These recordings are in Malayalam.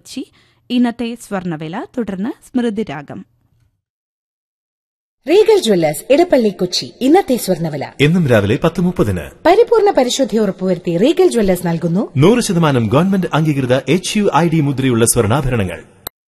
കൊച്ചി ഇന്നത്തെ സ്വർണവില തുടർന്ന് സ്മൃതിരാഗം റീഗൽ ജ്വല്ലേഴ്സ് ഇടപ്പള്ളി കൊച്ചി ഇന്നത്തെ സ്വർണ്ണവില എന്നും രാവിലെ പത്ത് മുപ്പതിന് പരിപൂർണ പരിശുദ്ധി ഉറപ്പുവരുത്തി റീഗൽ ജ്വല്ലേഴ്സ് നൽകുന്നു നൂറ് ശതമാനം ഗവൺമെന്റ് അംഗീകൃത എച്ച് യു ഐ ഡി മുദ്രയുള്ള സ്വർണ്ണാഭരണങ്ങൾ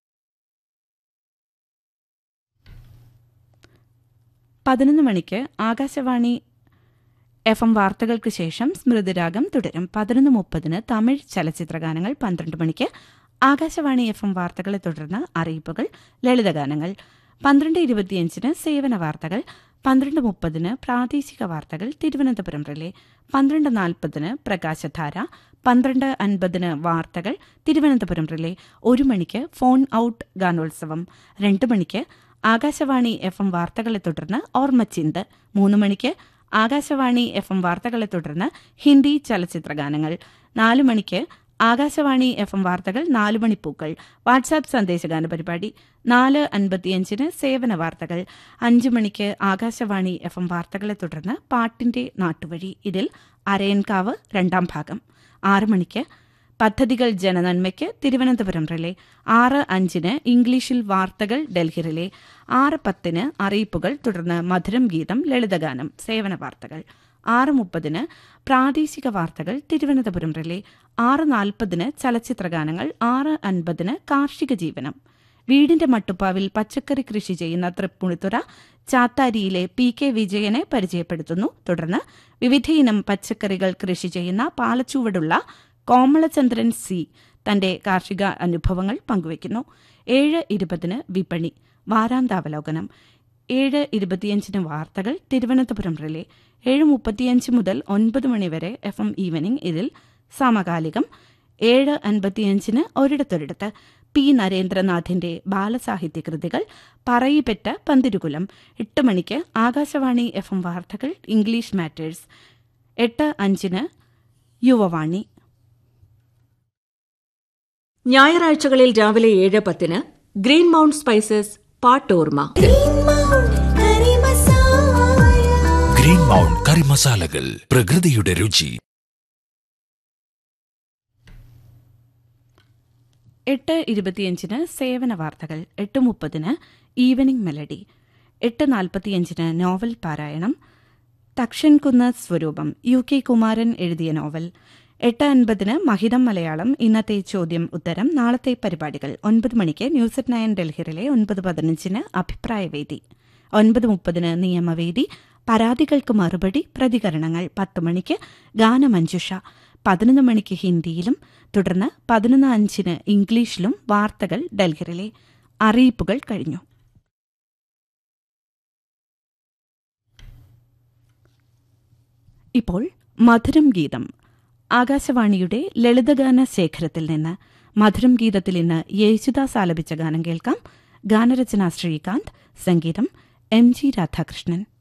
പതിനൊന്ന് മണിക്ക് ആകാശവാണി എഫ് എം വാർത്തകൾക്ക് ശേഷം സ്മൃതിരാഗം തുടരും പതിനൊന്ന് മുപ്പതിന് തമിഴ് ചലച്ചിത്രഗാനങ്ങൾ പന്ത്രണ്ട് മണിക്ക് ആകാശവാണി എഫ് എം വാർത്തകളെ തുടർന്ന് അറിയിപ്പുകൾ ലളിതഗാനങ്ങൾ പന്ത്രണ്ട് ഇരുപത്തിയഞ്ചിന് സേവന വാർത്തകൾ പന്ത്രണ്ട് മുപ്പതിന് പ്രാദേശിക വാർത്തകൾ തിരുവനന്തപുരം റിലേ പന്ത്രണ്ട് നാൽപ്പതിന് പ്രകാശധാര പന്ത്രണ്ട് അൻപതിന് വാർത്തകൾ തിരുവനന്തപുരം റിലേ ഒരു മണിക്ക് ഫോൺ ഔട്ട് ഗാനോത്സവം രണ്ട് മണിക്ക് ആകാശവാണി എഫ് എം വാർത്തകളെ തുടർന്ന് ഓർമ്മച്ചിന്ത് മൂന്ന് മണിക്ക് ആകാശവാണി എഫ് എം വാർത്തകളെ തുടർന്ന് ഹിന്ദി ചലച്ചിത്രഗാനങ്ങൾ നാല് മണിക്ക് ആകാശവാണി എഫ് എം വാർത്തകൾ നാല് മണിപ്പൂക്കൾ വാട്സാപ്പ് സന്ദേശഗാന പരിപാടി നാല് അൻപത്തിയഞ്ചിന് സേവന വാർത്തകൾ അഞ്ചു മണിക്ക് ആകാശവാണി എഫ് എം വാർത്തകളെ തുടർന്ന് പാട്ടിന്റെ നാട്ടുവഴി ഇതിൽ അരയൻകാവ് രണ്ടാം ഭാഗം ആറ് മണിക്ക് പദ്ധതികൾ ജനനന്മയ്ക്ക് തിരുവനന്തപുരം റിലേ ആറ് അഞ്ചിന് ഇംഗ്ലീഷിൽ വാർത്തകൾ ഡൽഹി റിലേ ആറ് പത്തിന് അറിയിപ്പുകൾ തുടർന്ന് മധുരം ഗീതം ലളിതഗാനം സേവന വാർത്തകൾ ആറ് മുപ്പതിന് പ്രാദേശിക വാർത്തകൾ തിരുവനന്തപുരം റിലേ ആറ് നാൽപ്പതിന് ചലച്ചിത്രഗാനങ്ങൾ ആറ് അൻപതിന് കാർഷിക ജീവനം വീടിന്റെ മട്ടുപ്പാവിൽ പച്ചക്കറി കൃഷി ചെയ്യുന്ന തൃപ്പുണിത്തുറ ചാത്താരിയിലെ പി കെ വിജയനെ പരിചയപ്പെടുത്തുന്നു തുടർന്ന് വിവിധയിനം പച്ചക്കറികൾ കൃഷി ചെയ്യുന്ന പാലച്ചുവടുള്ള കോമളചന്ദ്രൻ സി തന്റെ കാർഷിക അനുഭവങ്ങൾ പങ്കുവയ്ക്കുന്നു ഏഴ് ഇരുപതിന് വിപണി വാരാന്താവലോകനം ഏഴ് ഇരുപത്തിയഞ്ചിന് വാർത്തകൾ തിരുവനന്തപുരം റിലേ ഏഴ് മുപ്പത്തിയഞ്ച് മുതൽ ഒൻപത് മണിവരെ എഫ് എം ഈവനിംഗ് ഇതിൽ സമകാലികം ഏഴ് അൻപത്തിയഞ്ചിന് ഒരിടത്തൊരിടത്ത് പി നരേന്ദ്രനാഥിന്റെ ബാലസാഹിത്യ കൃതികൾ പറയിപ്പെറ്റ പന്തിരുകുലം എട്ട് മണിക്ക് ആകാശവാണി എഫ് എം വാർത്തകൾ ഇംഗ്ലീഷ് മാറ്റേഴ്സ് എട്ട് അഞ്ചിന് യുവവാണി ഞായറാഴ്ചകളിൽ രാവിലെ ഏഴ് പത്തിന് ഗ്രീൻ മൗണ്ട് സ്പൈസസ് പാട്ടോർമ ഗ്രീൻ മൗണ്ട് കറി മസാലകൾ പ്രകൃതിയുടെ രുചി എട്ട് ഇരുപത്തിയഞ്ചിന് സേവന വാർത്തകൾ എട്ട് മുപ്പതിന് ഈവനിംഗ് മെലഡി എട്ട് നാൽപ്പത്തിയഞ്ചിന് നോവൽ പാരായണം തക്ഷൻകുന്ന് സ്വരൂപം യു കെ കുമാരൻ എഴുതിയ നോവൽ എട്ട് അൻപതിന് മഹിതം മലയാളം ഇന്നത്തെ ചോദ്യം ഉത്തരം നാളത്തെ പരിപാടികൾ ഒൻപത് മണിക്ക് ന്യൂസ് അറ്റ് നയൻ ഡൽഹിയിലെ ഒൻപത് പതിനഞ്ചിന് അഭിപ്രായവേദി ഒൻപത് മുപ്പതിന് നിയമവേദി പരാതികൾക്ക് മറുപടി പ്രതികരണങ്ങൾ പത്ത് മണിക്ക് ഗാനമഞ്ജുഷ പതിനൊന്ന് മണിക്ക് ഹിന്ദിയിലും തുടർന്ന് പതിനൊന്ന് അഞ്ചിന് ഇംഗ്ലീഷിലും വാർത്തകൾ ഡൽഹിയിലെ അറിയിപ്പുകൾ കഴിഞ്ഞു ഇപ്പോൾ മധുരം ഗീതം ആകാശവാണിയുടെ ലളിതഗാന ശേഖരത്തിൽ നിന്ന് മധുരം ഗീതത്തിൽ ഇന്ന് യേശുദാസ് ആലപിച്ച ഗാനം കേൾക്കാം ഗാനരചന ശ്രീകാന്ത് സംഗീതം എം ജി രാധാകൃഷ്ണൻ